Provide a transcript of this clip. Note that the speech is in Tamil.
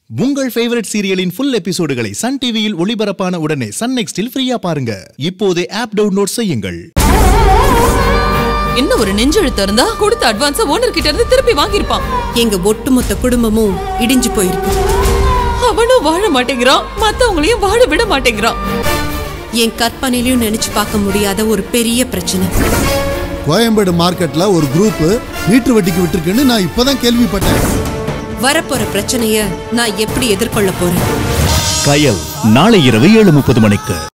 உங்கள் ஃபேவரட் சீரியலின் ஃபுல் எபிசோடுகளை சன் டிவியில் ஒளிபரப்பான உடனே சன் நெக்ஸ்டில் ஃப்ரீயா பாருங்க இப்போதே ஆப் டவுன்லோட் செய்யுங்கள் என்ன ஒரு நெஞ்செழுத்து இருந்தா கொடுத்த அட்வான்ஸ ஓனர் கிட்ட இருந்து திருப்பி வாங்கியிருப்பான் எங்க ஒட்டுமொத்த குடும்பமும் இடிஞ்சு போயிருக்கு அவனும் வாழ மாட்டேங்கிறான் மத்தவங்களையும் வாழ விட மாட்டேங்கிறான் என் கற்பனையிலயும் நினைச்சு பார்க்க முடியாத ஒரு பெரிய பிரச்சனை கோயம்பேடு மார்க்கெட்ல ஒரு குரூப் மீட்டர் வட்டிக்கு விட்டுருக்குன்னு நான் இப்பதான் கேள்விப்பட்டேன் வரப்போற பிரச்சனைய நான் எப்படி எதிர்கொள்ள போறேன் கயல் நாளை இரவு ஏழு முப்பது மணிக்கு